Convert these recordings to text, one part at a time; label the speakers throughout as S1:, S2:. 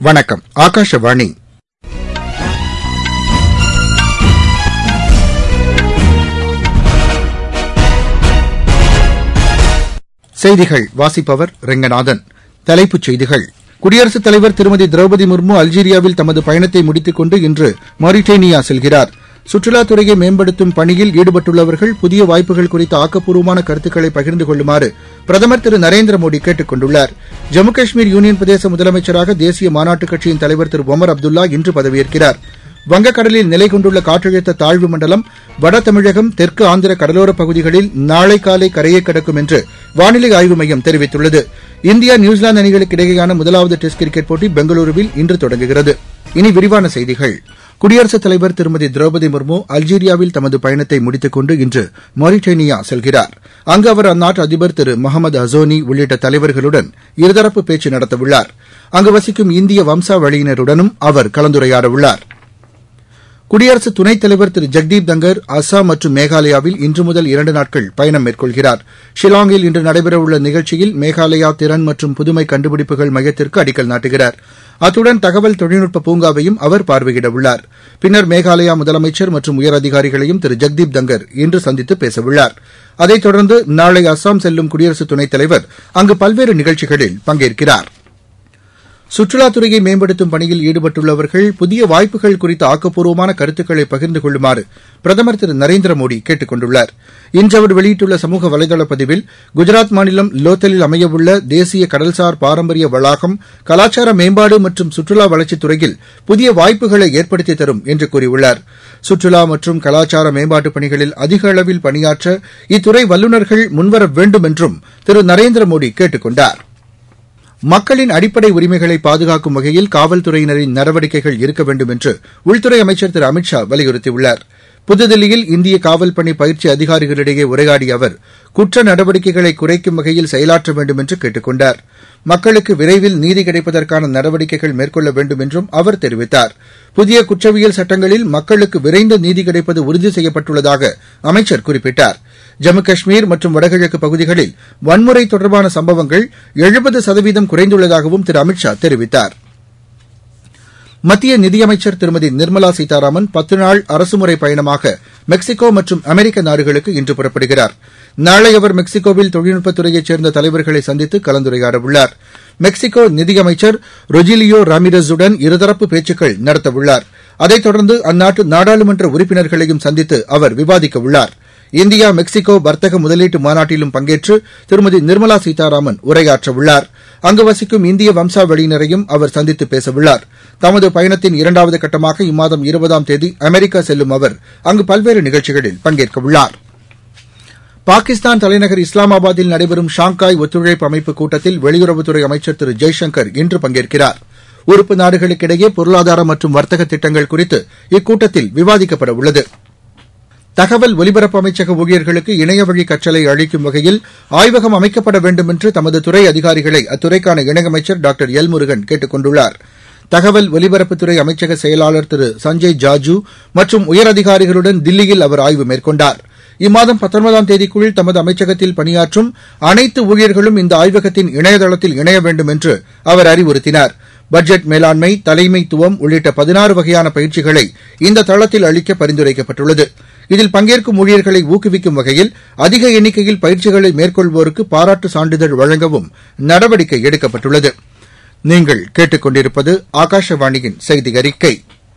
S1: வணக்கம் ஆகாஷவாணி செய்திகள் வாசிப்பவர் ரெங்கநாதன் தலைப்புச் செய்திகள் குடியரசுத் தலைவர் திருமதி திரௌபதி முர்மு அல்ஜீரியாவில் தமது பயணத்தை முடித்துக் கொண்டு இன்று மொரிட்டேனியா செல்கிறார் சுற்றுலாத்துறையை மேம்படுத்தும் பணியில் ஈடுபட்டுள்ளவர்கள் புதிய வாய்ப்புகள் குறித்த ஆக்கப்பூர்வமான கருத்துக்களை பகிர்ந்து கொள்ளுமாறு பிரதமர் திரு நரேந்திர மோடி கேட்டுக் கொண்டுள்ளார் ஜம்மு காஷ்மீர் யூனியன் பிரதேச முதலமைச்சராக தேசிய மாநாட்டுக் கட்சியின் தலைவர் திரு ஒமர் அப்துல்லா இன்று பதவியேற்கிறார் வங்கக்கடலில் நிலை கொண்டுள்ள காற்றழுத்த தாழ்வு மண்டலம் வட தமிழகம் தெற்கு ஆந்திர கடலோரப் பகுதிகளில் நாளை காலை கரையை கடக்கும் என்று வானிலை ஆய்வு மையம் தெரிவித்துள்ளது இந்தியா நியூசிலாந்து அணிகளுக்கு இடையேயான முதலாவது டெஸ்ட் கிரிக்கெட் போட்டி பெங்களூருவில் இன்று தொடங்குகிறது இனி விரிவான செய்திகள் குடியரசுத் தலைவர் திருமதி திரௌபதி முர்மு அல்ஜீரியாவில் தமது பயணத்தை முடித்துக் கொண்டு இன்று மொரிட்டேனியா செல்கிறார் அங்கு அவர் அந்நாட்டு அதிபர் திரு முகமது அசோனி உள்ளிட்ட தலைவர்களுடன் இருதரப்பு பேச்சு நடத்தவுள்ளார் அங்கு வசிக்கும் இந்திய வம்சாவளியினருடனும் அவர் கலந்துரையாடவுள்ளார் குடியரசு துணைத் தலைவர் திரு ஜெக்தீப் தங்கர் அஸ்ஸாம் மற்றும் மேகாலயாவில் இன்று முதல் இரண்டு நாட்கள் பயணம் மேற்கொள்கிறார் ஷில்லாங்கில் இன்று நடைபெறவுள்ள நிகழ்ச்சியில் மேகாலயா திறன் மற்றும் புதுமை கண்டுபிடிப்புகள் மையத்திற்கு அடிக்கல் நாட்டுகிறார் அத்துடன் தகவல் தொழில்நுட்ப பூங்காவையும் அவர் பார்வையிடவுள்ளார் பின்னர் மேகாலயா முதலமைச்சர் மற்றும் உயரதிகாரிகளையும் திரு ஜெக்தீப் தங்கர் இன்று சந்தித்து பேசவுள்ளார் அதைத் தொடர்ந்து நாளை அஸ்ஸாம் செல்லும் குடியரசு துணைத் தலைவர் அங்கு பல்வேறு நிகழ்ச்சிகளில் பங்கேற்கிறார் சுற்றுலாத்துறையை மேம்படுத்தும் பணியில் ஈடுபட்டுள்ளவர்கள் புதிய வாய்ப்புகள் குறித்த ஆக்கப்பூர்வமான கருத்துக்களை பகிர்ந்து கொள்ளுமாறு பிரதமர் திரு நரேந்திர மோடி கேட்டுக் கொண்டுள்ளார் இன்று அவர் வெளியிட்டுள்ள சமூக வலைதள பதிவில் குஜராத் மாநிலம் லோத்தலில் அமையவுள்ள தேசிய கடல்சார் பாரம்பரிய வளாகம் கலாச்சார மேம்பாடு மற்றும் சுற்றுலா வளர்ச்சித் துறையில் புதிய வாய்ப்புகளை ஏற்படுத்தி தரும் என்று கூறியுள்ளார் சுற்றுலா மற்றும் கலாச்சார மேம்பாட்டுப் பணிகளில் அதிக அளவில் பணியாற்ற இத்துறை வல்லுநர்கள் முன்வர வேண்டும் என்றும் திரு நரேந்திர மோடி கேட்டுக் கொண்டாா் மக்களின் அடிப்படை உரிமைகளை பாதுகாக்கும் வகையில் காவல்துறையினரின் நடவடிக்கைகள் இருக்க வேண்டும் என்று உள்துறை அமைச்சர் திரு அமித் ஷா வலியுறுத்தியுள்ளார் புதுதில்லியில் இந்திய காவல் பணி பயிற்சி அதிகாரிகளிடையே உரையாடிய அவர் குற்ற நடவடிக்கைகளை குறைக்கும் வகையில் செயலாற்ற வேண்டும் என்று கேட்டுக் கொண்டார் மக்களுக்கு விரைவில் நீதி கிடைப்பதற்கான நடவடிக்கைகள் மேற்கொள்ள வேண்டும் என்றும் அவர் தெரிவித்தார் புதிய குற்றவியல் சட்டங்களில் மக்களுக்கு விரைந்த நீதி கிடைப்பது உறுதி செய்யப்பட்டுள்ளதாக அமைச்சர் குறிப்பிட்டார் ஜம்மு காஷ்மீர் மற்றும் வடகிழக்கு பகுதிகளில் வன்முறை தொடர்பான சம்பவங்கள் எழுபது சதவீதம் குறைந்துள்ளதாகவும் திரு அமித் ஷா தெரிவித்தார் மத்திய நிதியமைச்சர் திருமதி நிர்மலா சீதாராமன் பத்து நாள் அரசுமுறை பயணமாக மெக்சிகோ மற்றும் அமெரிக்க நாடுகளுக்கு இன்று புறப்படுகிறார் நாளை அவர் மெக்சிகோவில் தொழில்நுட்பத்துறையைச் சேர்ந்த தலைவர்களை சந்தித்து கலந்துரையாடவுள்ளார் மெக்சிகோ நிதியமைச்சர் ரொஜிலியோ ராமிரஸுடன் இருதரப்பு பேச்சுக்கள் நடத்தவுள்ளார் அதைத் தொடர்ந்து அந்நாட்டு நாடாளுமன்ற உறுப்பினர்களையும் சந்தித்து அவர் விவாதிக்கவுள்ளார் இந்தியா மெக்சிகோ வர்த்தக முதலீட்டு மாநாட்டிலும் பங்கேற்று திருமதி நிர்மலா சீதாராமன் உரையாற்றவுள்ளார் அங்கு வசிக்கும் இந்திய வம்சாவளியினரையும் அவர் சந்தித்து பேசவுள்ளார் தமது பயணத்தின் இரண்டாவது கட்டமாக இம்மாதம் இருபதாம் தேதி அமெரிக்கா செல்லும் அவர் அங்கு பல்வேறு நிகழ்ச்சிகளில் பங்கேற்கவுள்ளார் பாகிஸ்தான் தலைநகர் இஸ்லாமாபாத்தில் நடைபெறும் ஷாங்காய் ஒத்துழைப்பு அமைப்பு கூட்டத்தில் வெளியுறவுத்துறை அமைச்சர் திரு ஜெய்சங்கர் இன்று பங்கேற்கிறார் உறுப்பு நாடுகளுக்கிடையே பொருளாதார மற்றும் வர்த்தக திட்டங்கள் குறித்து இக்கூட்டத்தில் விவாதிக்கப்பட உள்ளது தகவல் ஒலிபரப்பு அமைச்சக ஊழியர்களுக்கு இணையவழி கற்றலை அளிக்கும் வகையில் ஆய்வகம் அமைக்கப்பட வேண்டும் என்று தமது துறை அதிகாரிகளை அத்துறைக்கான இணையமைச்சர் டாக்டர் எல் முருகன் கேட்டுக் கொண்டுள்ளார் தகவல் ஒலிபரப்புத்துறை அமைச்சக செயலாளர் திரு சஞ்சய் ஜாஜூ மற்றும் உயரதிகாரிகளுடன் தில்லியில் அவர் ஆய்வு மேற்கொண்டார் இம்மாதம் பத்தொன்பதாம் தேதிக்குள் தமது அமைச்சகத்தில் பணியாற்றும் அனைத்து ஊழியர்களும் இந்த ஆய்வகத்தின் இணையதளத்தில் இணைய வேண்டும் என்று அவர் அறிவுறுத்தினார் பட்ஜெட் மேலாண்மை தலைமைத்துவம் உள்ளிட்ட பதினாறு வகையான பயிற்சிகளை இந்த தளத்தில் அளிக்க பரிந்துரைக்கப்பட்டுள்ளது இதில் பங்கேற்கும் ஊழியர்களை ஊக்குவிக்கும் வகையில் அதிக எண்ணிக்கையில் பயிற்சிகளை மேற்கொள்வோருக்கு பாராட்டு சான்றிதழ் வழங்கவும் நடவடிக்கை எடுக்கப்பட்டுள்ளது நீங்கள் கேட்டுக்கொண்டிருப்பது ஆகாஷவாணியின் செய்தி அறிக்கை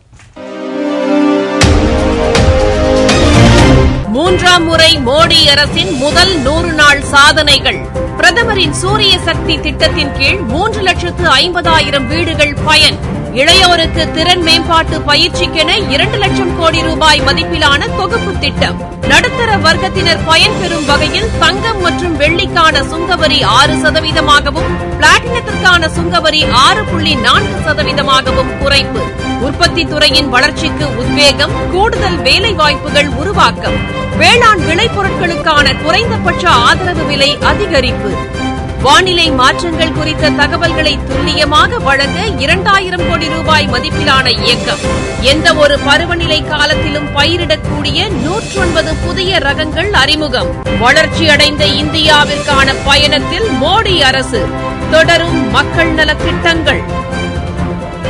S2: மூன்றாம் முறை மோடி அரசின் முதல் நூறு நாள் சாதனைகள் பிரதமரின் சூரிய சக்தி திட்டத்தின் கீழ் மூன்று லட்சத்து ஐம்பதாயிரம் வீடுகள் பயன் இளையோருக்கு திறன் மேம்பாட்டு பயிற்சிக்கென இரண்டு லட்சம் கோடி ரூபாய் மதிப்பிலான தொகுப்பு திட்டம் நடுத்தர வர்க்கத்தினர் பயன்பெறும் வகையில் தங்கம் மற்றும் வெள்ளிக்கான சுங்கவரி ஆறு சதவீதமாகவும் பிளாட்டினத்திற்கான சுங்கவரி ஆறு புள்ளி நான்கு சதவீதமாகவும் குறைப்பு உற்பத்தி துறையின் வளர்ச்சிக்கு உத்வேகம் கூடுதல் வேலைவாய்ப்புகள் உருவாக்கம் வேளாண் விளைபொருட்களுக்கான குறைந்தபட்ச ஆதரவு விலை அதிகரிப்பு வானிலை மாற்றங்கள் குறித்த தகவல்களை துல்லியமாக வழங்க இரண்டாயிரம் கோடி ரூபாய் மதிப்பிலான இயக்கம் எந்த ஒரு பருவநிலை காலத்திலும் பயிரிடக்கூடிய நூற்றொன்பது புதிய ரகங்கள் அறிமுகம் வளர்ச்சியடைந்த இந்தியாவிற்கான பயணத்தில் மோடி அரசு தொடரும் மக்கள் நலத் திட்டங்கள்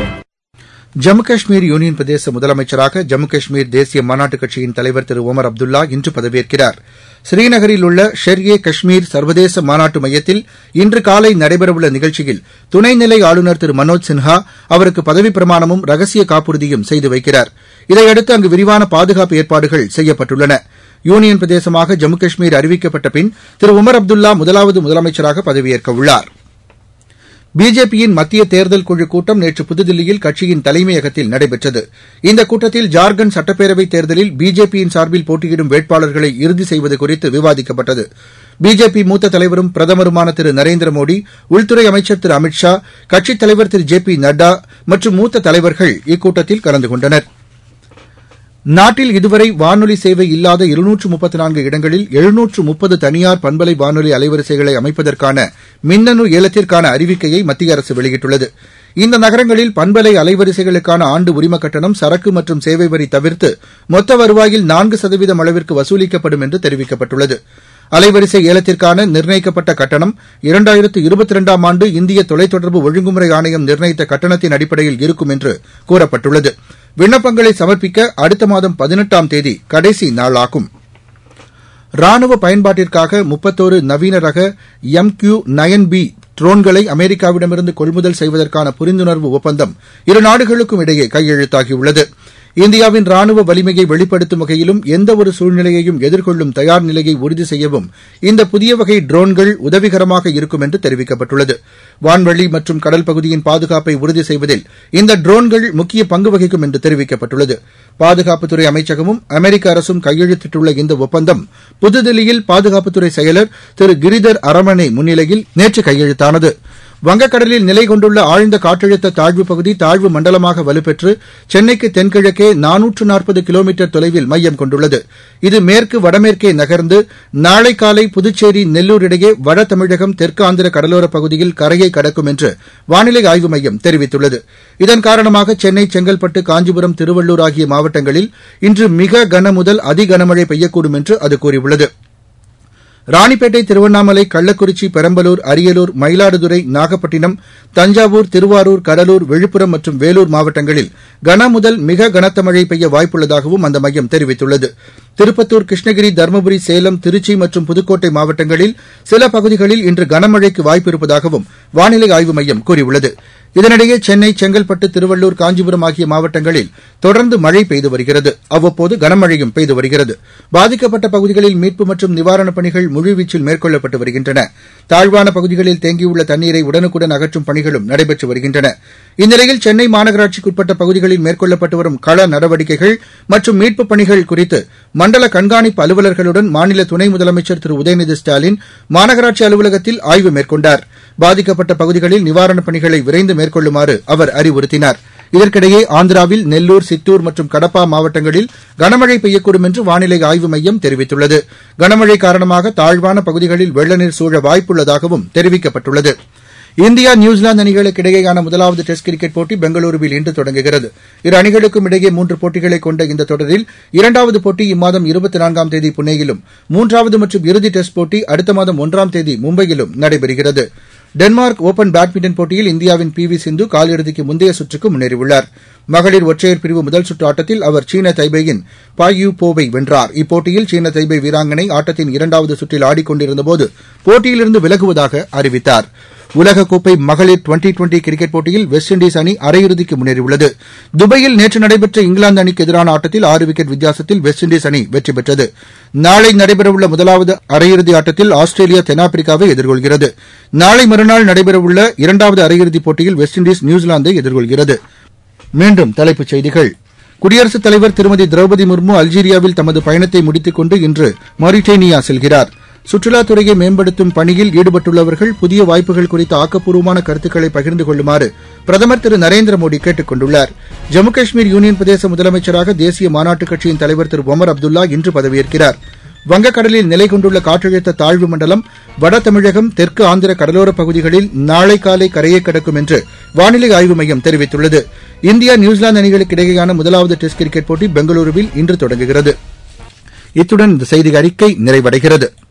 S1: ஜம்மு காஷ்மீர் யூனியன் பிரதேச முதலமைச்சராக ஜம்மு காஷ்மீர் தேசிய மாநாட்டுக் கட்சியின் தலைவர் திரு ஒமர் அப்துல்லா இன்று பதவியேற்கிறார் ஸ்ரீநகரில் உள்ள ஷெர் ஏ காஷ்மீர் சர்வதேச மாநாட்டு மையத்தில் இன்று காலை நடைபெறவுள்ள நிகழ்ச்சியில் துணைநிலை ஆளுநர் திரு மனோஜ் சின்ஹா அவருக்கு பதவிப் பிரமாணமும் ரகசிய காப்புறுதியும் செய்து வைக்கிறார் இதையடுத்து அங்கு விரிவான பாதுகாப்பு ஏற்பாடுகள் செய்யப்பட்டுள்ளன யூனியன் பிரதேசமாக ஜம்மு காஷ்மீர் அறிவிக்கப்பட்ட பின் திரு உமர் அப்துல்லா முதலாவது முதலமைச்சராக பதவியேற்க உள்ளார் பிஜேபியின் மத்திய தேர்தல் குழு கூட்டம் நேற்று புதுதில்லியில் கட்சியின் தலைமையகத்தில் நடைபெற்றது இந்த கூட்டத்தில் ஜார்க்கண்ட் சட்டப்பேரவைத் தேர்தலில் பிஜேபியின் சார்பில் போட்டியிடும் வேட்பாளர்களை இறுதி செய்வது குறித்து விவாதிக்கப்பட்டது பிஜேபி மூத்த தலைவரும் பிரதமருமான திரு நரேந்திர மோடி உள்துறை அமைச்சர் திரு அமித் ஷா கட்சித் தலைவர் திரு ஜே பி நட்டா மற்றும் மூத்த தலைவர்கள் இக்கூட்டத்தில் கலந்து கொண்டனா் நாட்டில் இதுவரை வானொலி சேவை இல்லாத இருநூற்று முப்பத்து நான்கு இடங்களில் எழுநூற்று முப்பது தனியார் பண்பலை வானொலி அலைவரிசைகளை அமைப்பதற்கான மின்னணு ஏலத்திற்கான அறிவிக்கையை மத்திய அரசு வெளியிட்டுள்ளது இந்த நகரங்களில் பண்பலை அலைவரிசைகளுக்கான ஆண்டு உரிம கட்டணம் சரக்கு மற்றும் சேவை வரி தவிர்த்து மொத்த வருவாயில் நான்கு சதவீதம் அளவிற்கு வசூலிக்கப்படும் என்று தெரிவிக்கப்பட்டுள்ளது அலைவரிசை ஏலத்திற்கான நிர்ணயிக்கப்பட்ட கட்டணம் இரண்டாயிரத்து இருபத்தி இரண்டாம் ஆண்டு இந்திய தொலைத்தொடர்பு ஒழுங்குமுறை ஆணையம் நிர்ணயித்த கட்டணத்தின் அடிப்படையில் இருக்கும் என்று கூறப்பட்டுள்ளது விண்ணப்பங்களை சமர்ப்பிக்க அடுத்த மாதம் பதினெட்டாம் தேதி கடைசி நாளாகும் ராணுவ பயன்பாட்டிற்காக முப்பத்தோரு நவீன ரக எம் கியூ நயன் பி ட்ரோன்களை அமெரிக்காவிடமிருந்து கொள்முதல் செய்வதற்கான புரிந்துணர்வு ஒப்பந்தம் இரு நாடுகளுக்கும் இடையே கையெழுத்தாகியுள்ளது இந்தியாவின் ராணுவ வலிமையை வெளிப்படுத்தும் வகையிலும் எந்தவொரு சூழ்நிலையையும் எதிர்கொள்ளும் தயார் நிலையை உறுதி செய்யவும் இந்த புதிய வகை ட்ரோன்கள் உதவிகரமாக இருக்கும் என்று தெரிவிக்கப்பட்டுள்ளது வான்வெளி மற்றும் கடல் பகுதியின் பாதுகாப்பை உறுதி செய்வதில் இந்த ட்ரோன்கள் முக்கிய பங்கு வகிக்கும் என்று தெரிவிக்கப்பட்டுள்ளது பாதுகாப்புத்துறை அமைச்சகமும் அமெரிக்க அரசும் கையெழுத்திட்டுள்ள இந்த ஒப்பந்தம் புதுதில்லியில் பாதுகாப்புத்துறை செயலர் திரு கிரிதர் அரமணே முன்னிலையில் நேற்று கையெழுத்தானது வங்கக்கடலில் நிலை கொண்டுள்ள ஆழ்ந்த காற்றழுத்த தாழ்வுப் பகுதி தாழ்வு மண்டலமாக வலுப்பெற்று சென்னைக்கு தென்கிழக்கே நானூற்று நாற்பது கிலோமீட்டர் தொலைவில் மையம் கொண்டுள்ளது இது மேற்கு வடமேற்கே நகர்ந்து நாளை காலை புதுச்சேரி நெல்லூர் இடையே வட தமிழகம் தெற்கு ஆந்திர கடலோரப் பகுதியில் கரையை கடக்கும் என்று வானிலை ஆய்வு மையம் தெரிவித்துள்ளது இதன் காரணமாக சென்னை செங்கல்பட்டு காஞ்சிபுரம் திருவள்ளூர் ஆகிய மாவட்டங்களில் இன்று மிக கன முதல் அதி கனமழை பெய்யக்கூடும் என்று அது கூறியுள்ளது ராணிப்பேட்டை திருவண்ணாமலை கள்ளக்குறிச்சி பெரம்பலூர் அரியலூர் மயிலாடுதுறை நாகப்பட்டினம் தஞ்சாவூர் திருவாரூர் கடலூர் விழுப்புரம் மற்றும் வேலூர் மாவட்டங்களில் கன முதல் மிக கனத்த மழை பெய்ய வாய்ப்புள்ளதாகவும் அந்த மையம் தெரிவித்துள்ளது திருப்பத்தூர் கிருஷ்ணகிரி தருமபுரி சேலம் திருச்சி மற்றும் புதுக்கோட்டை மாவட்டங்களில் சில பகுதிகளில் இன்று கனமழைக்கு வாய்ப்பு இருப்பதாகவும் வானிலை ஆய்வு மையம் கூறியுள்ளது இதனிடையே சென்னை செங்கல்பட்டு திருவள்ளூர் காஞ்சிபுரம் ஆகிய மாவட்டங்களில் தொடர்ந்து மழை பெய்து வருகிறது அவ்வப்போது கனமழையும் பெய்து வருகிறது பாதிக்கப்பட்ட பகுதிகளில் மீட்பு மற்றும் நிவாரணப் பணிகள் முழுவீச்சில் மேற்கொள்ளப்பட்டு வருகின்றன தாழ்வான பகுதிகளில் தேங்கியுள்ள தண்ணீரை உடனுக்குடன் அகற்றும் பணிகளும் நடைபெற்று வருகின்றன இந்நிலையில் சென்னை மாநகராட்சிக்குட்பட்ட பகுதிகளில் மேற்கொள்ளப்பட்டு வரும் கள நடவடிக்கைகள் மற்றும் மீட்புப் பணிகள் குறித்து மண்டல கண்காணிப்பு அலுவலர்களுடன் மாநில துணை முதலமைச்சர் திரு உதயநிதி ஸ்டாலின் மாநகராட்சி அலுவலகத்தில் ஆய்வு மேற்கொண்டார் பாதிக்கப்பட்ட பகுதிகளில் நிவாரணப் பணிகளை விரைந்து மேற்கொள்ளுமாறு அவர் அறிவுறுத்தினார் இதற்கிடையே ஆந்திராவில் நெல்லூர் சித்தூர் மற்றும் கடப்பா மாவட்டங்களில் கனமழை பெய்யக்கூடும் என்று வானிலை ஆய்வு மையம் தெரிவித்துள்ளது கனமழை காரணமாக தாழ்வான பகுதிகளில் வெள்ளநீர் சூழ வாய்ப்புள்ளதாகவும் தெரிவிக்கப்பட்டுள்ளது இந்தியா நியூசிலாந்து அணிகளுக்கு இடையேயான முதலாவது டெஸ்ட் கிரிக்கெட் போட்டி பெங்களூருவில் இன்று தொடங்குகிறது இரு அணிகளுக்கும் இடையே மூன்று போட்டிகளை கொண்ட இந்த தொடரில் இரண்டாவது போட்டி இம்மாதம் இருபத்தி நான்காம் தேதி புனேயிலும் மூன்றாவது மற்றும் இறுதி டெஸ்ட் போட்டி அடுத்த மாதம் ஒன்றாம் தேதி மும்பையிலும் நடைபெறுகிறது டென்மார்க் ஒபன் பேட்மிண்டன் போட்டியில் இந்தியாவின் பி வி சிந்து காலிறுதிக்கு முந்தைய சுற்றுக்கு முன்னேறியுள்ளார் மகளிர் ஒற்றையர் பிரிவு முதல் சுற்று ஆட்டத்தில் அவர் சீன தைபேயின் பாயூ போவை வென்றார் இப்போட்டியில் சீன தைபே வீராங்கனை ஆட்டத்தின் இரண்டாவது சுற்றில் ஆடிக்கொண்டிருந்தபோது போட்டியிலிருந்து விலகுவதாக அறிவித்தார் உலகக்கோப்பை மகளிர் டுவெண்டி டுவெண்டி கிரிக்கெட் போட்டியில் வெஸ்ட் இண்டீஸ் அணி அரையிறுதிக்கு முன்னேறியுள்ளது துபாயில் நேற்று நடைபெற்ற இங்கிலாந்து அணிக்கு எதிரான ஆட்டத்தில் ஆறு விக்கெட் வித்தியாசத்தில் வெஸ்ட் இண்டீஸ் அணி வெற்றி பெற்றது நாளை நடைபெறவுள்ள முதலாவது அரையிறுதி ஆட்டத்தில் ஆஸ்திரேலியா தென்னாப்பிரிக்காவை எதிர்கொள்கிறது நாளை மறுநாள் நடைபெறவுள்ள இரண்டாவது அரையிறுதிப் போட்டியில் வெஸ்ட் இண்டீஸ் நியூசிலாந்தை எதிர்கொள்கிறது மீண்டும் தலைப்புச் செய்திகள் குடியரசுத் தலைவர் திருமதி திரௌபதி முர்மு அல்ஜீரியாவில் தமது பயணத்தை முடித்துக் கொண்டு இன்று மொரிட்டேனியா செல்கிறார் சுற்றுலாத்துறையை மேம்படுத்தும் பணியில் ஈடுபட்டுள்ளவர்கள் புதிய வாய்ப்புகள் குறித்த ஆக்கப்பூர்வமான கருத்துக்களை பகிர்ந்து கொள்ளுமாறு பிரதமர் திரு நரேந்திர மோடி கேட்டுக் கொண்டுள்ளார் ஜம்மு காஷ்மீர் யூனியன் பிரதேச முதலமைச்சராக தேசிய மாநாட்டுக் கட்சியின் தலைவர் திரு ஒமர் அப்துல்லா இன்று பதவியேற்கிறார் வங்கக்கடலில் நிலை கொண்டுள்ள காற்றழுத்த தாழ்வு மண்டலம் வட தமிழகம் தெற்கு ஆந்திர கடலோரப் பகுதிகளில் நாளை காலை கரையை கடக்கும் என்று வானிலை ஆய்வு மையம் தெரிவித்துள்ளது இந்தியா நியூசிலாந்து அணிகளுக்கு இடையேயான முதலாவது டெஸ்ட் கிரிக்கெட் போட்டி பெங்களூருவில் இன்று தொடங்குகிறது இத்துடன் இந்த செய்தி அறிக்கை நிறைவடைகிறது